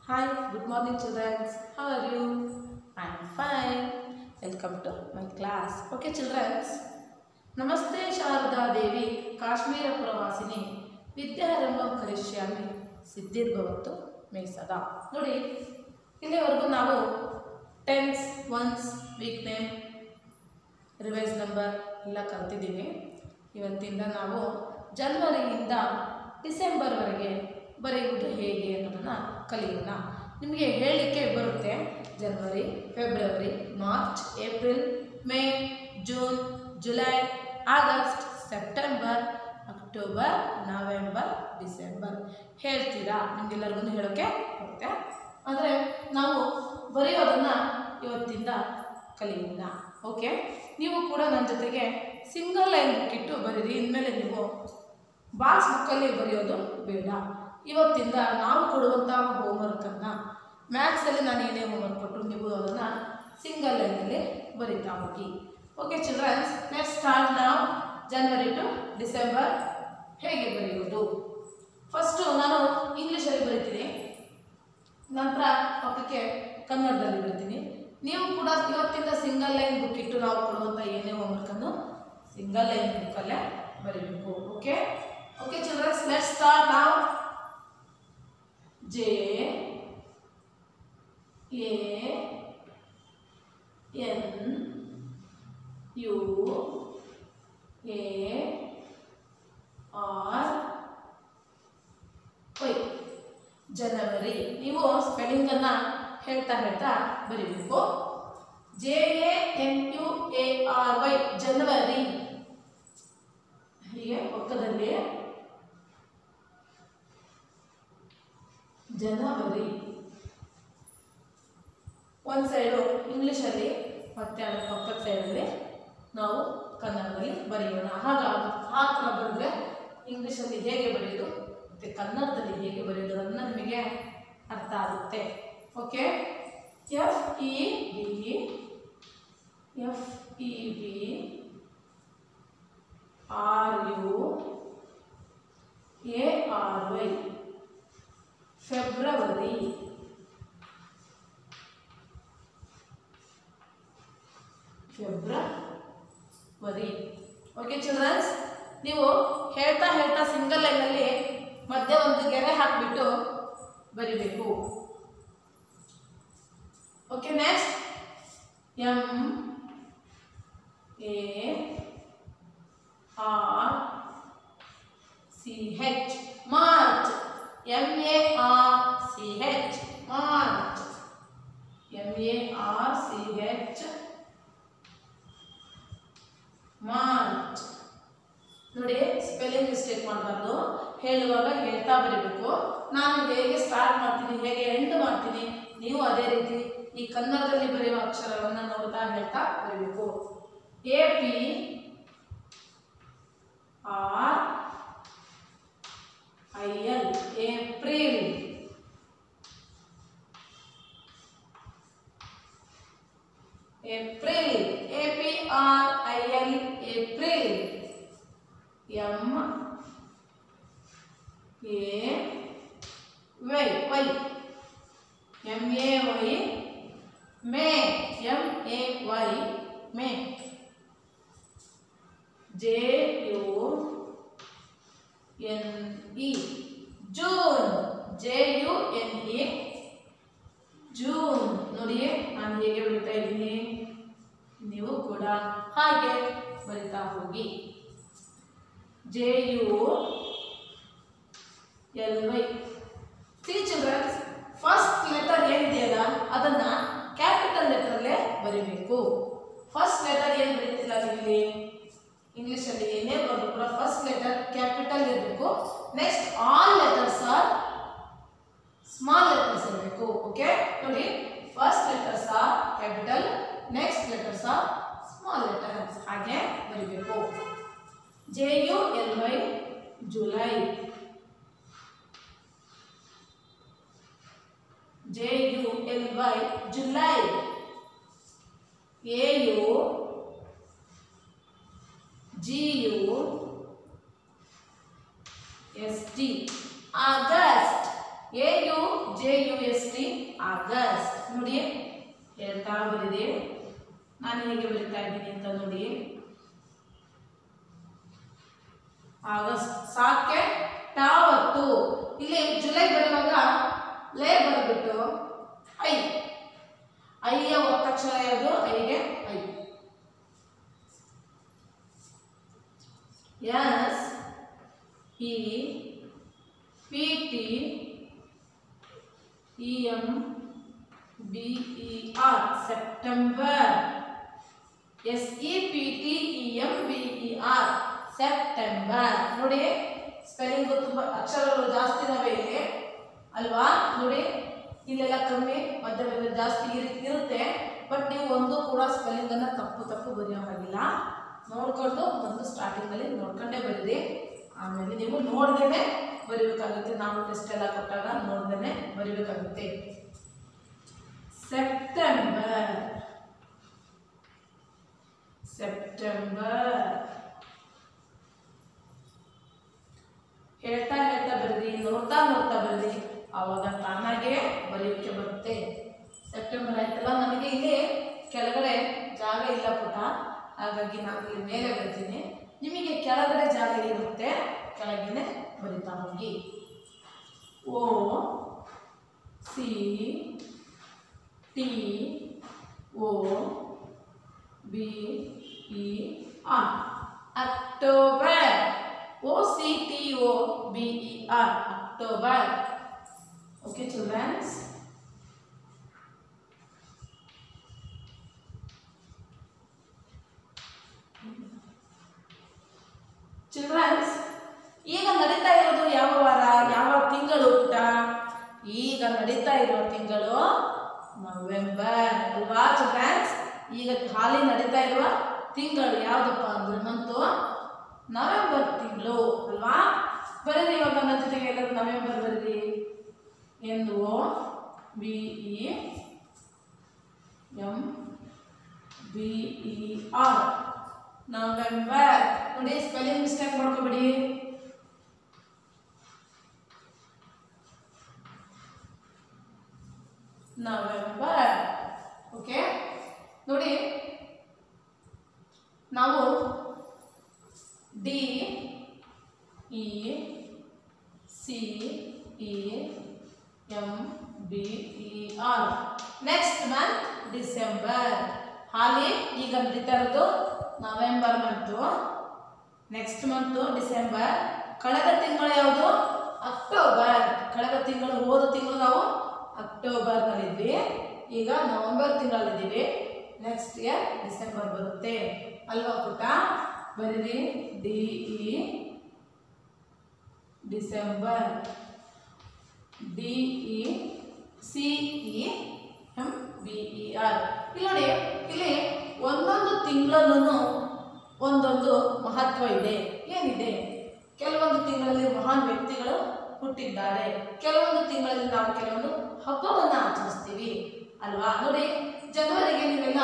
Hi, good morning children. How are you? I am fine. Welcome to my class. Okay children. ನಮಸ್ತೆ ಶಾರದಾ ದೇವಿ ಕಾಶ್ಮೀರ ಪ್ರವಾಸಿನಿ ವಿದ್ಯಾರಂಭಂ ಕರಿಷ್ಯಾಮಿ ಸಿದ್ಧಿರ್ಭವತ್ತು ಮೇ ಸದಾ ನೋಡಿ ಇಲ್ಲಿವರೆಗೂ ನಾವು tens ones week name revise number ಎಲ್ಲ ಕಲ್ತಿದ್ದೀವಿ ಇವತ್ತಿಂದ ನಾವು ಜನವರಿಯಿಂದ ಡಿಸೆಂಬರ್ವರೆಗೆ ಬರೆಯುವುದು ಹೇಗೆ ಅನ್ನೋದನ್ನು ಕಲಿಯೋಣ ನಿಮಗೆ ಹೇಳಲಿಕ್ಕೆ ಬರುತ್ತೆ January February March April May June July August September October November December ಹೇಳ್ತೀರಾ ನಿಮಗೆಲ್ಲರಿಗೂ ಹೇಳೋಕ್ಕೆ ಬರುತ್ತೆ ಆದರೆ ನಾವು ಬರೆಯೋದನ್ನು ಇವತ್ತಿಂದ ಕಲಿಯೋಣ ಓಕೆ ನೀವು ಕೂಡ ನನ್ನ ಜೊತೆಗೆ ಸಿಂಗಲ್ ಲೈನ್ ಬುಕ್ ಇಟ್ಟು ಬರೀರಿ ಇನ್ಮೇಲೆ ನೀವು ಬಾಕ್ಸ್ ಬುಕ್ಕಲ್ಲಿ ಬರೆಯೋದು ಬೇಡ ಇವತ್ತಿಂದ ನಾವು ಕೊಡುವಂತಹ ಹೋಮ್ವರ್ಕನ್ನು ಮ್ಯಾಥ್ಸಲ್ಲಿ ನಾನು ಏನೇ ಹೋಮ್ವರ್ಕ್ ಕೊಟ್ಟರು ನೀವು ಅದನ್ನು ಸಿಂಗಲ್ ಲೈನಲ್ಲಿ ಬರೀತಾ ಹೋಗಿ ಓಕೆ ಚಿಲ್ಡ್ರನ್ಸ್ ಲೆಟ್ ಸ್ಟಾರ್ಟ್ ನಾವು ಜನವರಿ ಟು ಡಿಸೆಂಬರ್ ಹೇಗೆ ಬರೆಯೋದು ಫಸ್ಟು ನಾನು ಇಂಗ್ಲೀಷಲ್ಲಿ ಬರಿತೀನಿ ನಂತರ ಪಕ್ಕಕ್ಕೆ ಕನ್ನಡದಲ್ಲಿ ಬರಿತೀನಿ ನೀವು ಕೂಡ ಇವತ್ತಿಂದ ಸಿಂಗಲ್ ಲೈನ್ ಬುಕ್ ಇಟ್ಟು ನಾವು ಕೊಡುವಂಥ ಏನೇ ಹೋಮ್ವರ್ಕನ್ನು ಸಿಂಗಲ್ ಲೈನ್ ಬುಕ್ಕಲ್ಲೇ ಬರೀಬೇಕು okay okay children let start ನಾವು J A N U A R Y January ನೀವು ಸ್ಪೆಲ್ಲಿಂಗನ್ನು ಹೇಳ್ತಾ ಹೇಳ್ತಾ ಬರೀಬೇಕು J A N U A R Y January ಹೀಗೆ ಪಕ್ಕದಲ್ಲಿ ಜನವರಿ ಒಂದು ಸೈಡು ಇಂಗ್ಲೀಷಲ್ಲಿ ಮತ್ತೆ ಅದರ ಪಕ್ಕದ ಸೈಡಲ್ಲಿ ನಾವು ಕನ್ನಡದಲ್ಲಿ ಬರೆಯೋಣ ಹಾಗಾಗಿ ಆ ಥರ ಬರೆದ್ರೆ ಇಂಗ್ಲೀಷಲ್ಲಿ ಹೇಗೆ ಬರೆಯೋದು ಮತ್ತು ಕನ್ನಡದಲ್ಲಿ ಹೇಗೆ ಬರೆಯೋದು ಅದನ್ನು ನಿಮಗೆ ಅರ್ಥ ಆಗುತ್ತೆ okay F E B F E B R U A R Y February February okay children ನೀವು ಹೇಳ್ತಾ ಹೇಳ್ತಾ ಸಿಂಗಲ್ ಲೈನಲ್ಲಿ ಮಧ್ಯೆ ಒಂದು ಗೆರೆ ಹಾಕಿಬಿಟ್ಟು ಬರಿಬೇಕು okay next M A R C H March M A R C H March M A R C H March ನೋಡಿ ಸ್ಪೆಲ್ಲಿಂಗ್ ಮಿಸ್ಟೇಕ್ ಮಾಡಬಾರ್ದು ಹೇಳುವಾಗ ಹೇಳ್ತಾ ಬರೀಬೇಕು ನಾನು ಹೇಗೆ ಸ್ಟಾರ್ಟ್ ಮಾಡ್ತೀನಿ ಹೇಗೆ ಎಂಡ್ ಮಾಡ್ತೀನಿ ನೀವು ಅದೇ ರೀತಿ ಈ ಕನ್ನಡದಲ್ಲಿ ಬರೆಯುವ ಅಕ್ಷರವನ್ನು ನೋಡ್ತಾ ಹೇಳ್ತಾ ಬರೀಬೇಕು A P R I L April April A P R I L April M A Y Y M A Y May M A Y May J U N E June J U N E June ನೋಡಿ ನಾನು ಹೇಗೆ ಬರಿತಾ ಇದ್ದೀನಿ ನೀವು ಕೂಡ ಹಾಗೆ ಬರಿತಾ ಹೋಗಿ J U L Y C children first letter ಏನಿದೆಯಲ್ಲ ಅದನ್ನ ಕ್ಯಾಪಿಟಲ್ ಲೆಟರಲ್ಲೇ ಬರೀಬೇಕು ಫಸ್ಟ್ ಲೆಟರ್ ಏನು ಬರೀತಿಲ್ಲ ಇಲ್ಲಿ ಇಂಗ್ಲೀಷಲ್ಲಿ ಏನೇ ಬರೆದು ಕೂಡ ಫಸ್ಟ್ ಲೆಟರ್ ಕ್ಯಾಪಿಟಲ್ ಇರಬೇಕು next all letters are small letters ಇರಬೇಕು ಓಕೆ ನೋಡಿ first letters are capital next letters are small letters ಹಾಗೆ ಬರೀಬೇಕು J U L Y July J U L Y July A U G U S T August A U J U S T August ನೋಡಿ ಹೇಳ್ತಾ ಬರಿದೆ ನಾನು ಹೇಗೆ ಬರಿತಾ ಇದ್ದೀನಿ ಅಂತ ನೋಡಿ ಆಗಸ್ಟ್ ಸಾಕೆ ಟಾವತ್ತು ಇಲ್ಲಿ ಜುಲೈ ಬರುವಾಗ ಲೇ ಬರೆದ್ಬಿಟ್ಟು ಐ ಐಯ ಒತ್ತಕ್ಷರ ಯಾವುದು ಐಗೆ ಐ S E P T E M B E R September S E P T E M B E R September ನೋಡಿ ಸ್ಪೆಲ್ಲಿಂಗ್ ತುಂಬ ಅಕ್ಷರಗಳು ಜಾಸ್ತಿ ಇದಾವೆ ಇಲ್ಲಿ ಅಲ್ವಾ ನೋಡಿ ಇಲ್ಲೆಲ್ಲ ಕಮ್ಮಿ ಮಧ್ಯ ಮಧ್ಯ ಜಾಸ್ತಿ ಇರ್- ಇರುತ್ತೆ ಬಟ್ ನೀವು ಒಂದು ಕೂಡ ಸ್ಪೆಲ್ಲಿಂಗ್ ಅನ್ನ ತಪ್ಪು ತಪ್ಪು ಬರೆಯೋ ಹಾಗಿಲ್ಲ ನೋಡ್ಕೊಂಡು ಒಂದು ಸ್ಟಾರ್ಟಿಂಗ್ ಅಲ್ಲಿ ನೋಡ್ಕೊಂಡೇ ಬರೀರಿ ಆಮೇಲೆ ನೀವು ನೋಡ್ದೇನೆ ಬರಿಬೇಕಾಗುತ್ತೆ ನಾವು ಟೆಸ್ಟ್ ಎಲ್ಲ ಕೊಟ್ಟಾಗ ನೋಡ್ದೇನೆ ಬರಿಬೇಕಾಗುತ್ತೆ ಸೆಪ್ಟೆಂಬರ್ ಸೆಪ್ಟೆಂಬರ್ ಹೇಳ್ತಾ ಹೇಳ್ತಾ ಬರೀರಿ ನೋಡ್ತಾ ನೋಡ್ತಾ ಬರೀರಿ ಆವಾಗ ತಾನಾಗೆ ಬರೆಯೋಕ್ಕೆ ಬರುತ್ತೆ ಸೆಪ್ಟೆಂಬರ್ ಆಯ್ತಲ್ಲ ನನಗೆ ಇಲ್ಲಿ ಕೆಳಗಡೆ ಜಾಗ ಇಲ್ಲ ಪುಟ ಹಾಗಾಗಿ ನಾನು ಇಲ್ಲಿ ಮೇಲೆ ಬರ್ತೀನಿ ನಿಮಗೆ ಕೆಳಗಡೆ ಜಾಗ ಇರುತ್ತೆ ಕೆಳಗಡೆ ಬರಿತಾ ಹೋಗಿ O C T O B E R October O C T O B E R October okay children children ಈಗ ನಡೀತಾ ಇರೋದು ಯಾವ ವಾರ ಯಾವ ತಿಂಗಳು ಪುಟ ಈಗ ನಡೀತಾ ಇರೋ ತಿಂಗಳು ನವೆಂಬರ್ ಅಲ್ವಾ ಚಿಲ್ಡ್ರನ್ಸ್ ಈಗ ಖಾಲಿ ನಡೀತಾ ಇರುವ ತಿಂಗಳು ಯಾವುದಪ್ಪ ಅಂದ್ರೆ ಮಂತು ನವೆಂಬರ್ ತಿಂಗಳು ಅಲ್ವಾ ಬರೀರಿ ಇವಾಗ ನನ್ನ ಜೊತೆಗೆ ಎಲ್ಲರೂ ನವೆಂಬರ್ ಬರೀರಿ N O B E M B E R November ನೋಡಿ ಸ್ಪೆಲ್ಲಿಂಗ್ ಮಿಸ್ಟೇಕ್ ಮಾಡ್ಕೋಬೇಡಿ ನವೆಂಬರ್ ಓಕೆ ನೋಡಿ ನಾವು D E C E M B E R next month December ಹಾಲಿ ಈಗ ನಡೀತಾ ಇರೋದು November month next month December ಕಳೆದ ತಿಂಗಳು ಯಾವುದು ಅಕ್ಟೋಬರ್ ಕಳೆದ ತಿಂಗಳು ಹೋದ ತಿಂಗಳು ನಾವು ಅಕ್ಟೋಬರ್ನಲ್ಲಿದ್ವಿ ಈಗ ನವೆಂಬರ್ ತಿಂಗಳಲ್ಲಿದ್ದೀವಿ ನೆಕ್ಸ್ಟ್ ಇಯರ್ ಡಿಸೆಂಬರ್ ಬರುತ್ತೆ ಅಲ್ವಾ ಪುಟ್ಟ ಬರೀರಿ D E December D E C E M B E R ಇಲ್ಲಿ ನೋಡಿ ಇಲ್ಲಿ ಒಂದೊಂದು ತಿಂಗಳಲ್ಲೂ ಒಂದೊಂದು ಮಹತ್ವ ಇದೆ ಏನಿದೆ ಕೆಲವೊಂದು ತಿಂಗಳಲ್ಲಿ ಮಹಾನ್ ವ್ಯಕ್ತಿಗಳು ಹುಟ್ಟಿದ್ದಾರೆ ಕೆಲವೊಂದು ತಿಂಗಳಲ್ಲಿ ನಾವು ಕೆಲವೊಂದು ಹಬ್ಬವನ್ನು ಆಚರಿಸ್ತೀವಿ ಅಲ್ವಾ ನೋಡಿ ಜನವರಿಗೆ ನೀವೆಲ್ಲ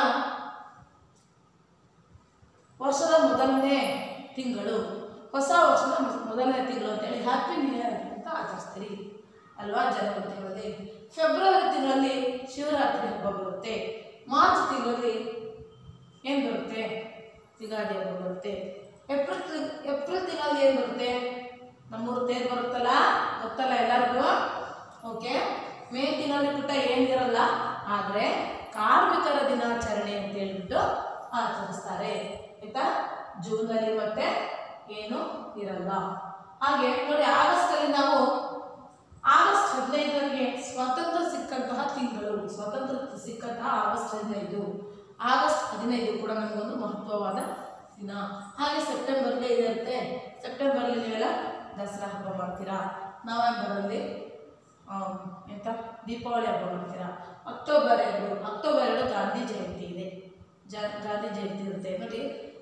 ವರ್ಷದ ಮೊದಲನೇ ತಿಂಗಳು ಹೊಸ ವರ್ಷದ ಮೊ- ಮೊದಲನೇ ತಿಂಗಳು ಅಂತೇಳಿ ಹ್ಯಾಪಿ ನ್ಯೂ ಇಯರ್ ಅಂತ ಆಚರಿಸ್ತೀರಿ ಅಲ್ವಾ ಜನವರಿ ತಿಂಗಳಲ್ಲಿ ಫೆಬ್ರವರಿ ತಿಂಗಳಲ್ಲಿ ಶಿವರಾತ್ರಿ ಹಬ್ಬ ಬರುತ್ತೆ ಮಾರ್ಚ್ ತಿಂಗಳಲ್ಲಿ ಏನು ಬರುತ್ತೆ ಯುಗಾದಿ ಹಬ್ಬ ಬರುತ್ತೆ ಏಪ್ರಿಲ್ ತಿಂಗ್ ಏಪ್ರಿಲ್ ತಿಂಗಳಲ್ಲಿ ಏನು ಬರುತ್ತೆ ನಮ್ಮೂರು ತೇರು ಬರುತ್ತಲ್ಲ ಗೊತ್ತಲ್ಲ ಎಲ್ಲರಿಗೂ ಓಕೆ ಮೇ ತಿಂಗಳಲ್ಲಿ ಪುಟ್ಟ ಏನಿರಲ್ಲ ಆದರೆ ಕಾರ್ಮಿಕರ ದಿನಾಚರಣೆ ಅಂತ ಹೇಳ್ಬಿಟ್ಟು ಆಚರಿಸ್ತಾರೆ ಆಯ್ತಾ ಜೂನಲ್ಲಿ ಮತ್ತೆ ಏನು ಇರಲ್ಲ ಹಾಗೆ ನೋಡಿ ಆಗಸ್ಟಲ್ಲಿ ನಾವು ಆಗಸ್ಟ್ ಹದಿನೈದರಿಗೆ ಸ್ವಾತಂತ್ರ್ಯ ಸಿಕ್ಕಂತಹ ತಿಂಗಳು ಸ್ವಾತಂತ್ರ್ಯ ಸಿಕ್ಕಂತಹ ಆಗಸ್ಟ್ ಹದಿನೈದು ಆಗಸ್ಟ್ ಹದಿನೈದು ಕೂಡ ನಮಗೊಂದು ಮಹತ್ವವಾದ ದಿನ ಹಾಗೆ ಸೆಪ್ಟೆಂಬರ್ಗೆ ಇರುತ್ತೆ ಸೆಪ್ಟೆಂಬರ್ಲಿ ನೀವೆಲ್ಲ ದಸರಾ ಹಬ್ಬ ಮಾಡ್ತೀರಾ ನವೆಂಬರಲ್ಲಿ ಆಮ್, ಎಂತ ದೀಪಾವಳಿ ಹಬ್ಬ ಮಾಡ್ತೀರಾ ಅಕ್ಟೋಬರ್ ಎರಡು ಅಕ್ಟೋಬರ್ ಎರಡು ಗಾಂಧಿ ಜಯಂತಿ ಇದೆ ಜ ಗಾಂಧಿ ಜಯಂತಿ ಇರುತ್ತೆ ನೋಡಿ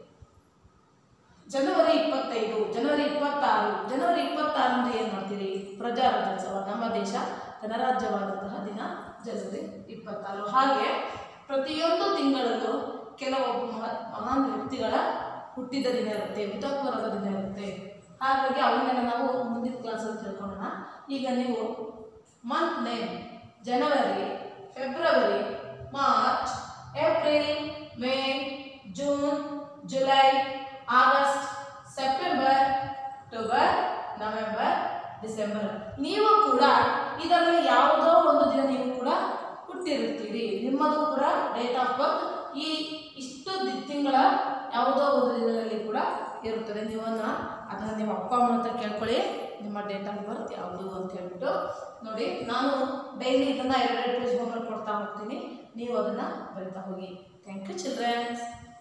ಜನವರಿ ಇಪ್ಪತ್ತೈದು ಜನವರಿ ಇಪ್ಪತ್ತಾರು ಜನವರಿ ಇಪ್ಪತ್ತಾರು ಅಂದ್ರೆ ಏನು ಮಾಡ್ತೀರಿ ಪ್ರಜಾರಾಜ್ಯೋತ್ಸವ ನಮ್ಮ ದೇಶ ಗಣರಾಜ್ಯವಾದಂತಹ ದಿನ ಜನವರಿ ಇಪ್ಪತ್ತಾರು ಹಾಗೆ ಪ್ರತಿಯೊಂದು ತಿಂಗಳಲ್ಲೂ ಕೆಲವೊಬ್ಬ ಮಹ- ಮಹಾನ್ ವ್ಯಕ್ತಿಗಳ ಹುಟ್ಟಿದ ದಿನ ಇರುತ್ತೆ ಹುತಾತ್ಮರಾದ ದಿನ ಇರುತ್ತೆ ಹಾಗಾಗಿ ಅವನ್ನೆಲ್ಲ ನಾವು ಮುಂದಿನ ಕ್ಲಾಸಲ್ಲಿ ತಿಳ್ಕೊಳ್ಳೋಣ ಈಗ ನೀವು month name January February March April May June July August September October November December ನೀವು ಕೂಡ ಇದರಲ್ಲಿ ಯಾವುದೋ ಒಂದು ದಿನ ನೀವು ಕೂಡ ಹುಟ್ಟಿರುತ್ತೀರಿ ನಿಮ್ಮದು ಕೂಡ ಡೇಟ್ ಆಫ್ ಬರ್ತ್ ಈ ಇಷ್ಟು ದಿ- ತಿಂಗಳ ಯಾವುದೋ ಒಂದು ದಿನದಲ್ಲಿ ಕೂಡ ಇರುತ್ತದೆ ನೀವನ್ನ ಅದನ್ನು ನಿಮ್ಮ ಅಪ್ಪ ಅಮ್ಮನ ಹತ್ರ ಕೇಳ್ಕೊಳ್ಳಿ ನಿಮ್ಮ ಡೇಟ್ ಆಫ್ ಬರ್ತ್ ಯಾವುದು ಅಂತ ಹೇಳ್ಬಿಟ್ಟು ನೋಡಿ ನಾನು ಡೈಲಿ ಇದನ್ನು ಎರಡೆರಡು ಪೇಜ್ ಹೋಮ್ವರ್ಕ್ ಕೊಡ್ತಾ ಹೋಗ್ತೀನಿ ನೀವು ಅದನ್ನು ಬರಿತಾ ಹೋಗಿ ಥ್ಯಾಂಕ್ ಯು ಚಿಲ್ಡ್ರನ್ಸ್